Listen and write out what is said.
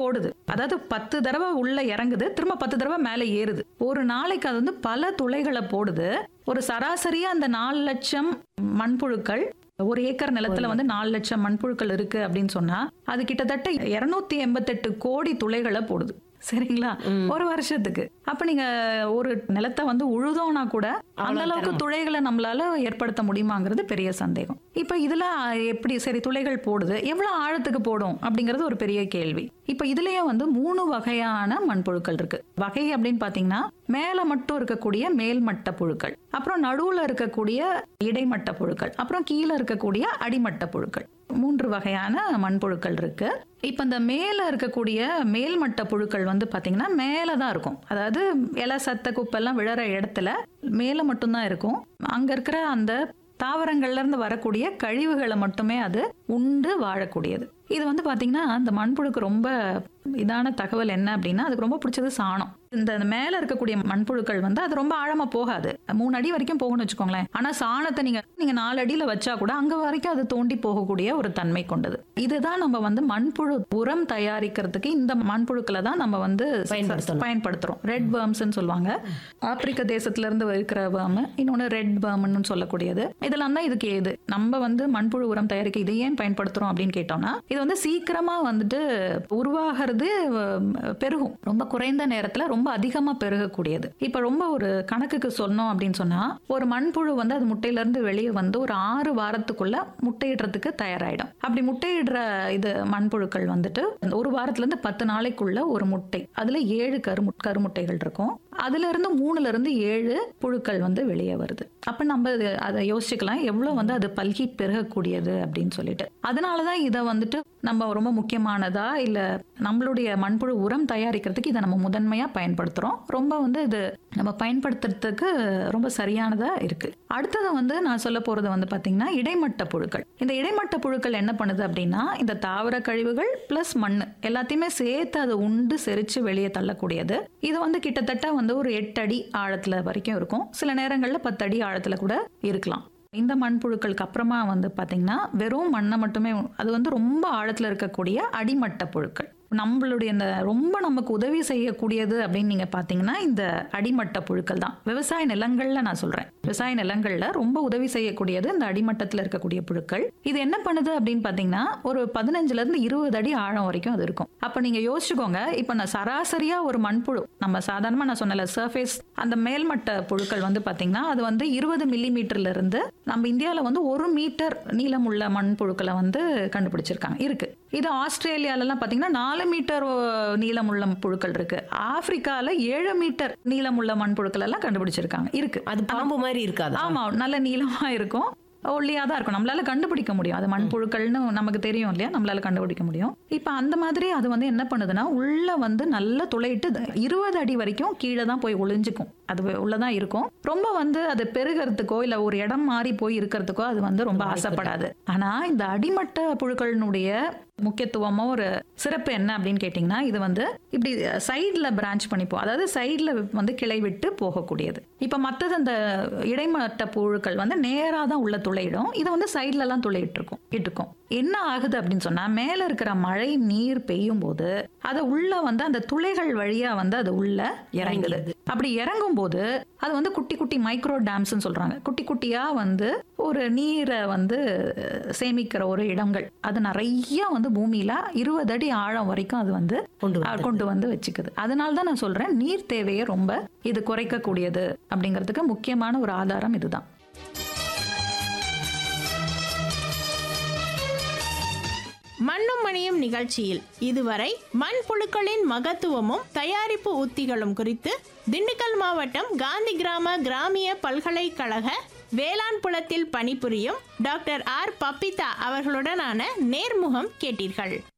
போடுது அதாவது பத்து தடவை உள்ள இறங்குது திரும்ப பத்து தடவை மேலே ஏறுது ஒரு நாளைக்கு அது வந்து பல துளைகளை போடுது ஒரு சராசரியா அந்த நாலு லட்சம் மண்புழுக்கள் ஒரு ஏக்கர் நிலத்துல வந்து நாலு லட்சம் மண்புழுக்கள் இருக்கு அப்படின்னு சொன்னா அது கிட்டத்தட்ட இருநூத்தி எண்பத்தெட்டு கோடி துளைகளை போடுது சரிங்களா ஒரு வருஷத்துக்கு அப்ப நீங்க ஒரு நிலத்தை வந்து உழுதோம்னா கூட அந்த அளவுக்கு துளைகளை நம்மளால ஏற்படுத்த முடியுமாங்கிறது பெரிய சந்தேகம் இப்ப இதுல எப்படி சரி துளைகள் போடுது எவ்வளவு ஆழத்துக்கு போடும் அப்படிங்கிறது ஒரு பெரிய கேள்வி இப்ப இதுலயே வந்து மூணு வகையான மண்புழுக்கள் இருக்கு வகை அப்படின்னு பாத்தீங்கன்னா மேல மட்டும் இருக்கக்கூடிய மேல்மட்ட புழுக்கள் அப்புறம் நடுவுல இருக்கக்கூடிய இடைமட்ட புழுக்கள் அப்புறம் கீழே இருக்கக்கூடிய அடிமட்ட புழுக்கள் மூன்று வகையான மண்புழுக்கள் இருக்கு இப்ப இந்த மேல இருக்கக்கூடிய மேல்மட்ட புழுக்கள் வந்து பாத்தீங்கன்னா மேல தான் இருக்கும் அதாவது இலை சத்த குப்பெல்லாம் விழற இடத்துல மேல மட்டும்தான் இருக்கும் அங்க இருக்கிற அந்த தாவரங்கள்ல இருந்து வரக்கூடிய கழிவுகளை மட்டுமே அது உண்டு வாழக்கூடியது இது வந்து பாத்தீங்கன்னா அந்த மண்புழுக்கு ரொம்ப இதான தகவல் என்ன அப்படின்னா அதுக்கு ரொம்ப பிடிச்சது சாணம் இந்த மேல இருக்கக்கூடிய மண்புழுக்கள் வந்து அது ரொம்ப ஆழமா போகாது மூணு அடி வரைக்கும் போகணும்னு வச்சுக்கோங்களேன் ஆனா சாணத்தை நீங்க நீங்க நாலு அடியில வச்சா கூட அங்க வரைக்கும் அது தோண்டி போகக்கூடிய ஒரு தன்மை கொண்டது இதுதான் நம்ம வந்து மண்புழு உரம் தயாரிக்கிறதுக்கு இந்த மண்புழுக்களை தான் நம்ம வந்து பயன்படுத்தணும். பயன்படுத்துறோம் ரெட் பேர்ம்ஸ்னு சொல்லுவாங்க ஆப்பிரிக்க தேசத்துல இருந்து இருக்கிற பேர்ம் இன்னொன்னு ரெட் பேர்ம்னு சொல்லக்கூடியது இதெல்லாம் தான் இதுக்கு ஏது நம்ம வந்து மண்புழு உரம் தயாரிக்க இதை ஏன் பயன்படுத்துறோம் அப்படின்னு கேட்டோம்னா இது வந்து சீக்கிரமா வந்துட்டு உருவாகிறது அஹ், பெருகும் ரொம்ப குறைந்த நேரத்துல ரொம்ப அதிகமா பெருகக்கூடியது இப்ப ரொம்ப ஒரு கணக்குக்கு சொன்னோம் அப்படின்னு சொன்னா ஒரு மண்புழு வந்து அது முட்டையில இருந்து வெளியே வந்து ஒரு ஆறு வாரத்துக்குள்ள முட்டையிடுறதுக்கு தயாராயிடும் அப்படி முட்டையிடுற இது மண்புழுக்கள் வந்துட்டு ஒரு வாரத்துல இருந்து பத்து நாளைக்குள்ள ஒரு முட்டை அதுல ஏழு கரு கருமுட்டைகள் இருக்கும் அதுல இருந்து மூணுல இருந்து ஏழு புழுக்கள் வந்து வெளியே வருது அப்ப நம்ம இது- அதை யோசிச்சுக்கலாம் எவ்வளவு வந்து அது பல்கி பெருகக்கூடியது அப்படின்னு சொல்லிட்டு அதனாலதான் இதை வந்துட்டு நம்ம ரொம்ப முக்கியமானதா இல்ல நம்மளுடைய மண்புழு உரம் தயாரிக்கிறதுக்கு இதை நம்ம முதன்மையா பயன்படுத்துறோம் ரொம்ப வந்து இது நம்ம பயன்படுத்துறதுக்கு ரொம்ப சரியானதா இருக்கு அடுத்தது வந்து நான் சொல்ல போறது வந்து பாத்தீங்கன்னா இடைமட்ட புழுக்கள் இந்த இடைமட்ட புழுக்கள் என்ன பண்ணுது அப்படின்னா இந்த தாவர கழிவுகள் பிளஸ் மண் எல்லாத்தையுமே சேர்த்து அது உண்டு செரிச்சு வெளியே தள்ளக்கூடியது இது வந்து கிட்டத்தட்ட வந்து ஒரு எட்டு அடி ஆழத்துல வரைக்கும் இருக்கும் சில நேரங்கள்ல பத்து அடி ஆழத்துல கூட இருக்கலாம் இந்த மண்புழுக்களுக்கு அப்புறமா வந்து பாத்தீங்கன்னா வெறும் மண்ணை மட்டுமே அது வந்து ரொம்ப ஆழத்துல இருக்கக்கூடிய அடிமட்ட புழுக்கள் நம்மளுடைய இந்த ரொம்ப நமக்கு உதவி செய்யக்கூடியது அப்படின்னு நீங்க பாத்தீங்கன்னா இந்த அடிமட்ட புழுக்கள் தான் விவசாய நிலங்கள்ல நான் சொல்றேன் விவசாய நிலங்கள்ல ரொம்ப உதவி செய்யக்கூடியது இந்த அடிமட்டத்துல இருக்கக்கூடிய புழுக்கள் இது என்ன பண்ணுது அப்படின்னு பாத்தீங்கன்னா ஒரு பதினஞ்சுல இருந்து இருபது அடி ஆழம் வரைக்கும் அது இருக்கும் அப்ப நீங்க யோசிச்சுக்கோங்க இப்ப நான் சராசரியா ஒரு மண்புழு நம்ம சாதாரணமா நான் சொன்னல சர்ஃபேஸ் அந்த மேல்மட்ட புழுக்கள் வந்து பாத்தீங்கன்னா அது வந்து இருபது மில்லி மீட்டர்ல இருந்து நம்ம இந்தியால வந்து ஒரு மீட்டர் நீளமுள்ள மண்புழுக்களை வந்து கண்டுபிடிச்சிருக்காங்க இருக்கு இது ஆஸ்திரேலியால எல்லாம் பாத்தீங்கன்னா நாலு மீட்டர் அஹ், நீளமுள்ள புழுக்கள் இருக்கு ஆப்பிரிக்கால ஏழு மீட்டர் நீளமுள்ள மண்புழுக்கள் எல்லாம் கண்டுபிடிச்சிருக்காங்க இருக்கு அது பாம்பு மாதிரி இருக்காதா ஆமா நல்ல நீளமா இருக்கும் ஒல்லியா தான் இருக்கும் நம்மளால கண்டுபிடிக்க முடியும் அது மண்புழுக்கள்னு நமக்கு தெரியும் இல்லையா நம்மளால கண்டுபிடிக்க முடியும் இப்ப அந்த மாதிரி அது வந்து என்ன பண்ணுதுன்னா உள்ள வந்து நல்லா துளையிட்டு இருபது அடி வரைக்கும் கீழே தான் போய் ஒளிஞ்சுக்கும் அது உள்ளதான் இருக்கும் ரொம்ப வந்து அது பெருகிறதுக்கோ இல்ல ஒரு இடம் மாறி போய் இருக்கிறதுக்கோ அது வந்து ரொம்ப ஆசைப்படாது ஆனா இந்த அடிமட்ட புழுக்களினுடைய முக்கியத்துவமோ ஒரு சிறப்பு என்ன அப்படின்னு கேட்டிங்கன்னா இது வந்து இப்படி சைடில் பிரான்ச் பண்ணிப்போம் அதாவது சைடில் வந்து கிளை விட்டு போகக்கூடியது இப்போ மற்றது அந்த இடைமட்ட புழுக்கள் வந்து நேராக தான் உள்ள துளையிடும் இது வந்து சைட்லலாம் துளையிட்டு இருக்கும் இட்டுக்கும் என்ன ஆகுது அப்படின்னு சொன்னா மேல இருக்கிற மழை நீர் பெய்யும் போது அது உள்ள வந்து அந்த துளைகள் வழியா வந்து அது உள்ள இறங்குது அப்படி இறங்கும் போது அது வந்து குட்டி குட்டி மைக்ரோ டேம்ஸ்னு சொல்றாங்க குட்டி குட்டியா வந்து ஒரு நீரை வந்து அஹ், சேமிக்கிற ஒரு இடங்கள் அது நிறைய வந்து பூமியில இருபது அடி ஆழம் வரைக்கும் அது வந்து கொண்டு அஹ், கொண்டு வந்து வச்சுக்குது அதனால தான் நான் சொல்றேன் நீர் தேவையை ரொம்ப இது குறைக்கக்கூடியது அப்படிங்கிறதுக்கு முக்கியமான ஒரு ஆதாரம் இதுதான் மண்ணும் மணியும் நிகழ்ச்சியில் இதுவரை மண்புழுக்களின் மகத்துவமும் தயாரிப்பு உத்திகளும் குறித்து திண்டுக்கல் மாவட்டம் காந்தி கிராம கிராமிய பல்கலைக்கழக வேளாண் புலத்தில் பணிபுரியும் டாக்டர் ஆர் பப்பிதா அவர்களுடனான நேர்முகம் கேட்டீர்கள்